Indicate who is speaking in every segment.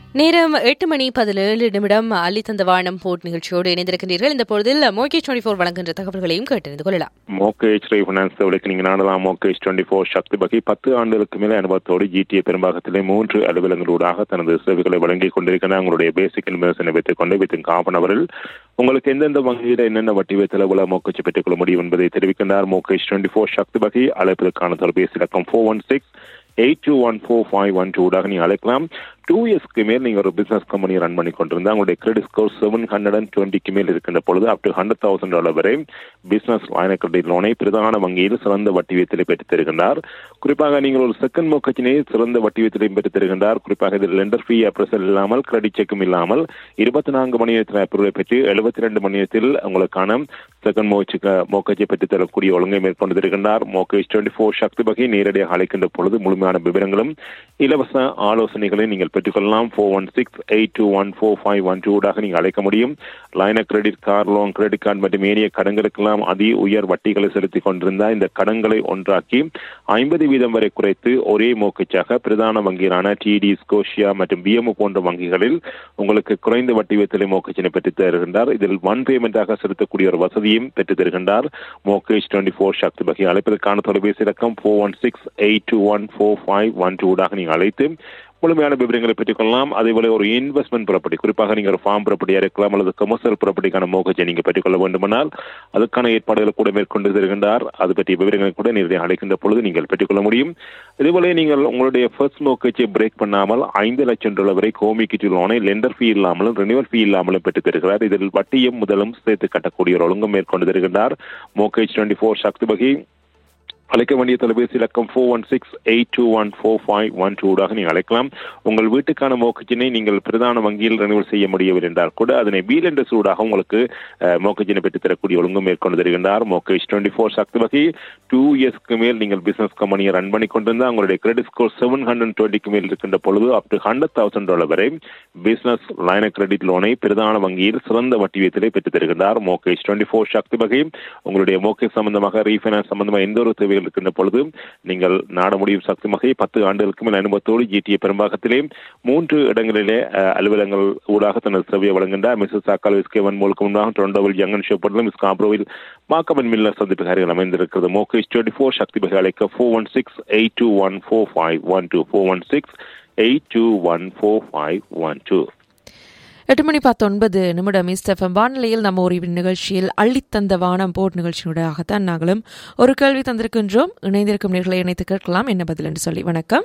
Speaker 1: நேரம் எட்டு மணி பதினேழு நிமிடம் அள்ளி தந்த வானம் போட் நிகழ்ச்சியோடு இணைந்திருக்கின்றீர்கள் இந்த பொழுதில் மோகே டுவெண்டி ஃபோர் வழங்குகின்ற தகவல்களையும் கேட்டறிந்து கொள்ளலாம்
Speaker 2: மோகேஜ் ரீஃபைனான்ஸ் விலைக்கு நீங்கள் நாடலாம் மோகேஜ் டுவெண்ட்டி ஃபோர் சக்தி பகி பத்து ஆண்டுகளுக்கு மேலே அனுபவத்தோடு ஜிடிஏ பெரும்பாகத்திலே மூன்று அலுவலங்களூடாக தனது சேவைகளை வழங்கிக் கொண்டிருக்கின்ற உங்களுடைய பேசிக் இன்வெஸ்டனை வைத்துக் கொண்டு வித்தின் காப்பன் அவர்கள் உங்களுக்கு எந்தெந்த வங்கியில் என்னென்ன வட்டி வைத்தல உள்ள மோக்கச்சு பெற்றுக் கொள்ள முடியும் என்பதை தெரிவிக்கின்றார் மோகேஜ் டுவெண்ட்டி ஃபோர் சக்தி பகி அழைப்பதற்கான தொலைபேசி இலக்கம் four one six eight two one four five one டூடாக நீங்கள் அழைக்கலாம் டூ இயர்ஸ்க்கு மேல் நீங்கள் ஒரு பிசினஸ் கம்பெனி ரன் பண்ணி கொண்டிருந்தா உங்களுடைய credit score seven hundred and டுவெண்ட்டிக்கு மேல் இருக்கின்ற பொழுது up to hundred thousand dollar வரை பிசினஸ் லைன கிரெடிட் லோனை பிரதான வங்கியில் சிறந்த வட்டி வீதத்திலே பெற்றுத் தருகின்றார் குறிப்பாக நீங்கள் ஒரு செகண்ட் மோக்கச்சினை சிறந்த வட்டி வீதத்திலையும் பெற்றுத் தருகின்றார் குறிப்பாக இதில் லெண்டர் ஃபீ அப்ரசல் இல்லாமல் கிரெடிட் செக்கும் இல்லாமல் இருபத்தி நான்கு மணி நேரத்தில் அப்ரூவலை பெற்று எழுபத்தி ரெண்டு மணி நேரத்தில் உங்களுக்கான செகண்ட் மோச்சுக்கு மோக்கச்சை பெற்றுத் தரக்கூடிய ஒழுங்கை மேற்கொண்டு இருக்கின்றார் மோக்கேஜ் டுவெண்ட்டி ஃபோர் சக்தி வகை நேரடியாக அழைக்கின்ற பொழுது முழுமையான விவரங்களும் இலவச ஆலோசனைகளை நீங்கள் பெற்றுக்கொள்ளலாம் four one six eight two one four five one டூடாக நீங்கள் அழைக்க முடியும் line credit car loan credit card மற்றும் ஏனைய கடன்களுக்கெல்லாம் அதி உயர் வட்டிகளை செலுத்திக் கொண்டிருந்த இந்த கடன்களை ஒன்றாக்கி ஐம்பது வீதம் வரை குறைத்து ஒரே மோக்கச்சாக பிரதான வங்கிகளான டிடி ஸ்கோஷியா மற்றும் பிஎம்ஓ போன்ற வங்கிகளில் உங்களுக்கு குறைந்த வட்டி வீதத்திலே மோக்கச்சினை பெற்றுத் தருகின்றார் இதில் ஒன் பேமெண்டாக செலுத்தக்கூடிய ஒரு வசதியும் பெற்றுத் தருகின்றார் மோக்கேஜ் டுவெண்ட்டி ஃபோர் சக்தி வகை அழைப்பதற்கான தொலைபேசி இலக்கம் four one six eight two one four five one டூடாக நீங்கள் அழைத்து முழுமையான விவரங்களை பெற்றுக் கொள்ளலாம் அதேபோல ஒரு இன்வெஸ்ட்மெண்ட் ப்ராப்பர்ட்டி குறிப்பாக நீங்கள் ஒரு ஃபார்ம் ப்ராப்பர்ட்டியாக இருக்கலாம் அல்லது கமர்ஷியல் ப்ராப்பர்ட்டிக்கான மோகஜை நீங்கள் பெற்றுக்கொள்ள வேண்டுமானால் அதுக்கான ஏற்பாடுகளை கூட மேற்கொண்டு தருகின்றார் அது பற்றிய விவரங்களை கூட நேரடியாக அழைக்கின்ற பொழுது நீங்கள் பெற்றுக்கொள்ள முடியும் இதேபோல நீங்கள் உங்களுடைய ஃபர்ஸ்ட் மோகஜை பிரேக் பண்ணாமல் ஐந்து லட்சம் டாலர் வரை கோமிக்கிட்டு லோனை லெண்டர் ஃபீ இல்லாமலும் ரினிவல் ஃபீ இல்லாமலும் பெற்றுத் தருகிறார் இதில் வட்டியும் முதலும் சேர்த்து கட்டக்கூடிய ஒரு ஒழுங்கும் மேற்கொண்டு தருகின்றார் மோகேஜ் டுவெண்ட்டி ஃபோர் சக்தி வகை அழைக்க வேண்டிய தொலைபேசி இலக்கம் four one six eight two one four five one டூடாக நீங்கள் அழைக்கலாம் உங்கள் வீட்டுக்கான மோக்கச்சினை நீங்கள் பிரதான வங்கியில் ரெனிவல் செய்ய முடியவில்லை என்றால் கூட அதனை பீல் என்ற சூடாக உங்களுக்கு மோக்கச்சினை பெற்று தரக்கூடிய ஒழுங்கு மேற்கொண்டு தருகின்றார் மோக்கேஜ் டுவெண்ட்டி ஃபோர் சக்தி வகை டூ இயர்ஸ்க்கு மேல் நீங்கள் பிசினஸ் கம்பெனியை ரன் பண்ணி கொண்டிருந்தால் உங்களுடைய கிரெடிட் ஸ்கோர் செவன் ஹண்ட்ரட் டுவெண்ட்டிக்கு மேல் இருக்கின்ற பொழுது up to hundred thousand dollar வரை பிசினஸ் லைன கிரெடிட் லோனை பிரதான வங்கியில் சிறந்த வட்டி வீதத்திலே பெற்று தருகின்றார் மோக்கேஜ் டுவெண்ட்டி ஃபோர் சக்தி வகை உங்களுடைய மோக்கேஜ் சம்பந்தமாக ரீஃபைனான்ஸ் சம்பந்தமாக எந்த ஒரு தேவை இருக்கின்ற பொழுது நீங்கள் நாட முடியும் சக்தி மகை பத்து ஆண்டுகளுக்கு மேல் அனுபவத்தோடு ஜிடிஏ பெரும்பாகத்திலே மூன்று இடங்களிலே அலுவலகங்கள் ஊடாக தனது சேவையை வழங்குகின்றார் மிஸ்ஸஸ் அக்கால் விஸ்கேவன் மூலுக்கு முன்னாக டொரண்டோவில் ஜங்கன் ஷோப்பட்டிலும் மிஸ் காப்ரோவில் மாக்கமன் மில்லர் சந்திப்புகாரிகள் அமைந்திருக்கிறது மோகேஷ் டுவெண்ட்டி ஃபோர் சக்தி பகை அழைக்க four one six eight two one four five one two four one six eight two one four five one two
Speaker 3: எட்டு மணி பத்தொன்பது நிமிடம் இஸ்டெஃபம் வானிலையில் நம்ம ஒரு நிகழ்ச்சியில் அள்ளித்தந்த வானம் போட் நிகழ்ச்சியுடையாகத்தான் நாங்களும் ஒரு கேள்வி தந்திருக்கின்றோம் இணைந்திருக்கும் நேர்களை இணைத்து கேட்கலாம் என்ன பதில் என்று சொல்லி வணக்கம்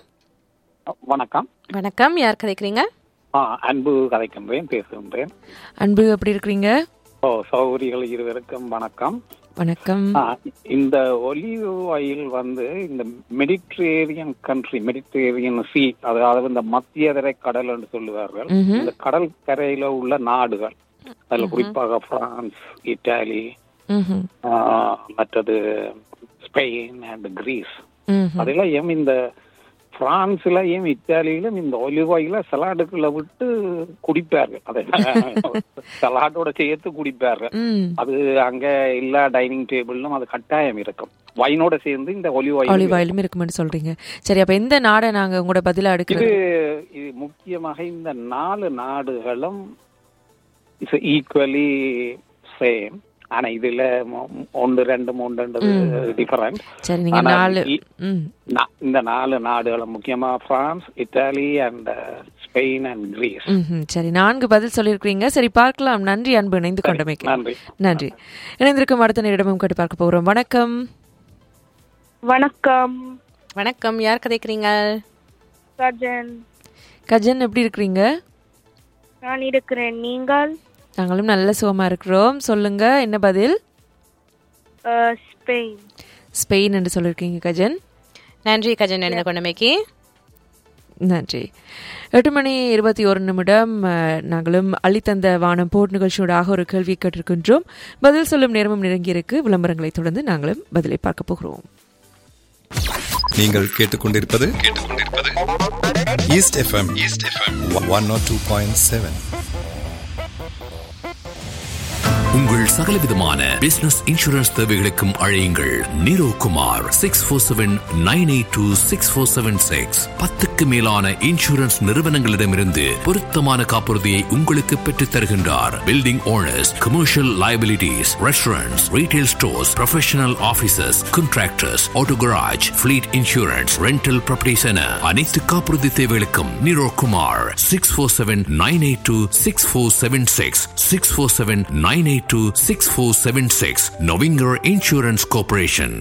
Speaker 4: வணக்கம்
Speaker 1: வணக்கம் யார் கதைக்கிறீங்க
Speaker 4: அன்பு கதைக்கின்றேன் பேசுகின்றேன்
Speaker 3: அன்பு எப்படி இருக்கிறீங்க
Speaker 4: ஓ சௌகரிகள் இருவருக்கும் வணக்கம்
Speaker 3: வணக்கம்
Speaker 4: இந்த ஒலிவ் ஆயில் வந்து இந்த மெடிட்ரேரியன் கண்ட்ரி மெடிட்ரேரியன் சி அதாவது இந்த மத்திய தரை கடல் என்று சொல்லுவார்கள் இந்த கடல் கரையில உள்ள நாடுகள் அதுல குறிப்பாக பிரான்ஸ் இத்தாலி மற்றது ஸ்பெயின் அண்ட் கிரீஸ் அதெல்லாம் இந்த பிரான்ஸ்லயும் இத்தாலியிலும் இந்த ஒலிவ் ஆயில சலாடுக்குள்ள விட்டு குடிப்பார்கள் அதை சலாடோட சேர்த்து குடிப்பார்கள் அது அங்க எல்லா டைனிங் டேபிளும் அது கட்டாயம் இருக்கும் வைனோட சேர்ந்து இந்த ஒலிவ் ஆயில்
Speaker 3: ஒலிவ் ஆயிலும் இருக்கும்னு சொல்றீங்க சரி அப்ப எந்த நாடை நாங்க உங்களோட பதில
Speaker 4: இது இது முக்கியமாக இந்த நாலு நாடுகளும் இட்ஸ் ஈக்குவலி சேம் ஆனா இதுல ஒன்று ரெண்டு மூன்று டிஃபரன்ட்
Speaker 3: சரி நீங்க நாலு
Speaker 4: இந்த நாலு நாடுகளும் முக்கியமா France Italy and Spain and Greece
Speaker 3: சரி நான்கு பதில் சொல்லியிருக்கீங்க சரி பார்க்கலாம் நன்றி அன்பு இணைந்து கொண்டமைக்கு
Speaker 4: நன்றி
Speaker 3: நன்றி இணைந்திருக்கும் அடுத்த நேரிடமும் கேட்டு பார்க்க போகிறோம் வணக்கம்
Speaker 5: வணக்கம்
Speaker 1: வணக்கம் யார் கதைக்கிறீங்க
Speaker 5: கஜன்
Speaker 3: கஜன் எப்படி இருக்கிறீங்க
Speaker 5: நான் இருக்கிறேன் நீங்கள்
Speaker 3: நாங்களும் நல்ல சுகமா இருக்கிறோம் சொல்லுங்க என்ன பதில்
Speaker 5: ஸ்பெயின்
Speaker 3: ஸ்பெயின் என்று சொல்லியிருக்கீங்க கஜன்
Speaker 1: நன்றி கஜன் இணைந்து கொண்டமைக்கு
Speaker 3: நன்றி எட்டு மணி இருபத்தி ஒரு நிமிடம் நாங்களும் அள்ளித்தந்த வானம் போட் நிகழ்ச்சியோடாக ஒரு கேள்வி கேட்டிருக்கின்றோம் பதில் சொல்லும் நேரமும் நெருங்கியிருக்கு விளம்பரங்களை தொடர்ந்து நாங்களும் பதிலை பார்க்க போகிறோம்
Speaker 6: நீங்கள் கேட்டுக்கொண்டிருப்பது கேட்டுக்கொண்டிருப்பது East FM East FM one nought two point seven
Speaker 7: உங்கள் சகலவிதமான பிசினஸ் இன்சூரன்ஸ் தேவைகளுக்கும் அழையுங்கள் Niro Kumar six four seven nine eight two six four seven six பத்துக்கு மேலான இன்சூரன்ஸ் நிறுவனங்களிடமிருந்து பொருத்தமான காப்புறுதியை உங்களுக்கு பெற்றுத் தருகின்றார் building owners commercial liabilities, restaurants, retail stores, professional offices, contractors, auto garage, fleet insurance, rental properties என அனைத்து காப்புறுதி தேவைகளுக்கும் Niro Kumar six four seven nine eight two six four seven six six four seven nine eight two six four seven six Novinger insurance corporation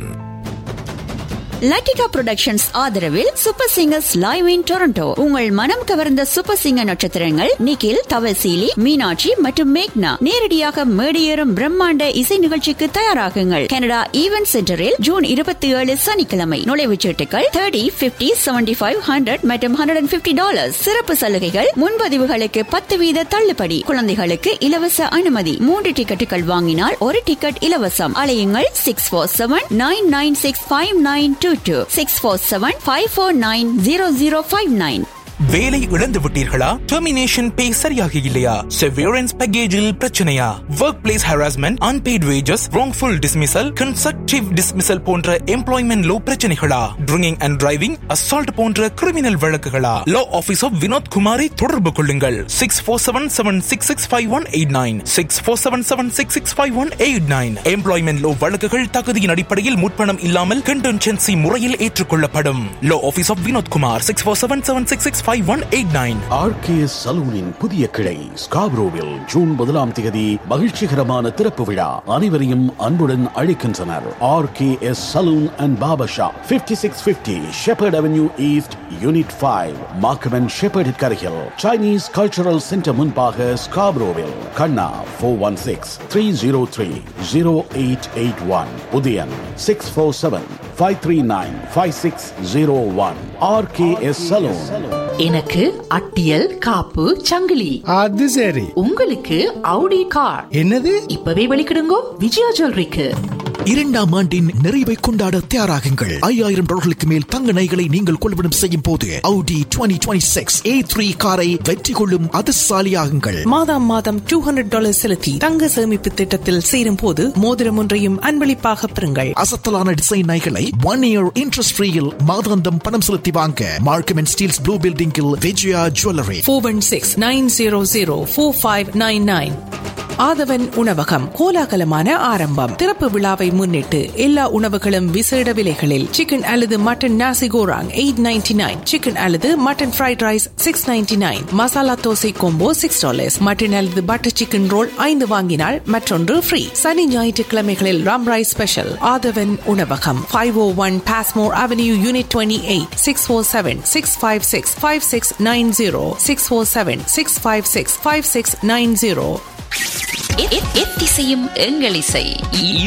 Speaker 8: Latika productions ஆதரவில் super singers live in Toronto உங்கள் மனம் கவர்ந்த super singer நட்சத்திரங்கள் நிகில் தவசீலி மீனாட்சி மற்றும் மேக்னா நேரடியாக மேடியேறும் பிரம்மாண்ட இசை நிகழ்ச்சிக்கு தயாராகுங்கள் கனடா ஈவென்ட் சென்டரில் ஜூன் இருபத்தி ஏழு சனிக்கிழமை நுழைவுச் சீட்டுகள் thirty fifty seventy five hundred மற்றும் ஹண்ட்ரட் அண்ட் பிப்டி டாலர் சிறப்பு சலுகைகள் முன்பதிவுகளுக்கு பத்து வீத தள்ளுபடி குழந்தைகளுக்கு இலவச அனுமதி மூன்று டிக்கெட்டுகள் வாங்கினால் ஒரு டிக்கெட் இலவசம் அலையுங்கள் six four seven nine nine six five nine two two six four seven five four nine zero zero five nine
Speaker 9: வேலை இழந்து விட்டீர்களா டெர்மினேஷன் பே சரியாக இல்லையா செவியரன்ஸ் பேக்கேஜில் பிரச்சனையா work place harassment unpaid wages wrongful dismissal constructive dismissal போன்ற employment law பிரச்சனைகளா drinking and driving assault போன்ற கிரிமினல் வழக்குகளா லா ஆபீஸ் ஆஃப் வினோத் குமாரை தொடர்பு கொள்ளுங்கள் six four seven seven six six five one eight nine six four seven seven six six five one eight nine employment law வழக்குகள் தகுதியின் அடிப்படையில் முற்பணம் இல்லாமல் கண்டென்சென்சி முறையில் ஏற்றுக்கொள்ளப்படும் law office of Vinod Kumar six four seven seven six six five one eight nine
Speaker 10: RKS சலூனின் புதிய கிளை ஸ்காப்ரோவில் ஜூன் முதலாம் தேதி மகிழ்ச்சிகரமான திறப்பு விழா அனைவரையும் அன்புடன் அழைக்கின்றனர் RKS salon and Baba shop fifty six fifty Shepherd avenue east unit five Markham and Shepherd கரையில் சைனீஸ் கல்ச்சரல் சென்டர் முன்பாக ஸ்காப்ரோவில் Kanna four one six three zero three zero eight eight one Udayan six four seven five three nine five six zero one RKS salon
Speaker 11: எனக்கு அட்டியல் காப்பு சங்கிலி
Speaker 12: அது சரி
Speaker 11: உங்களுக்கு அவுடி கார்
Speaker 12: என்னது
Speaker 11: இப்பவே வெளிக்கிடுங்கோ விஜயா ஜுவல்லரிக்கு
Speaker 13: இரண்டாம் ஆண்டின் நிறைவை கொண்டாட தயாராகுங்கள் ஐயாயிரம் டாலர்களுக்கு மேல் தங்க நகைகளை நீங்கள் கொள்வனம் செய்யும் போது Audi 2026 A3 காரை வெற்றி கொள்ளும் அதிர்ஷ்டசாலியாகுங்கள்
Speaker 14: மாதம் மாதம் டூ ஹண்ட்ரட் டாலர் செலுத்தி தங்க சேமிப்பு திட்டத்தில் சேரும் போது மோதிரம் ஒன்றையும் அன்பளிப்பாக பெறுங்கள்
Speaker 13: அசத்தலான டிசைன் நகைகளை ஒன் இயர் இன்ட்ரெஸ்ட் ஃப்ரீயில் மாதாந்தம் பணம் செலுத்தி வாங்க மார்க்கம் அண்ட் ஸ்டீல்ஸ் ப்ளூ பில்டிங்கில் Vijaya jewellery
Speaker 14: four one six nine zero zero four five nine nine Aadhavan உணவகம் கோலாகலமான ஆரம்பம் திறப்பு விழாவை முன்னிட்டு எல்லா உணவுகளும் விசேட விலைகளில் சிக்கன் அல்லது mutton nasi goreng eight ninety nine chicken அல்லது mutton fried rice six ninety nine masala dosa combo six dollars mutton அல்லது பட்டர் சிக்கன் ரோல் ஐந்து வாங்கினால் மற்றொன்று ஃப்ரீ சனி ஞாயிற்றுக்கிழமைகளில் ராம் ரைஸ் ஸ்பெஷல் ஆதவன் உணவகம் five O one Passmore avenue unit twenty eight six four seven six five six five six nine zero six four seven six five six five six nine zero
Speaker 8: எத்திசையும் எங்கள் இசை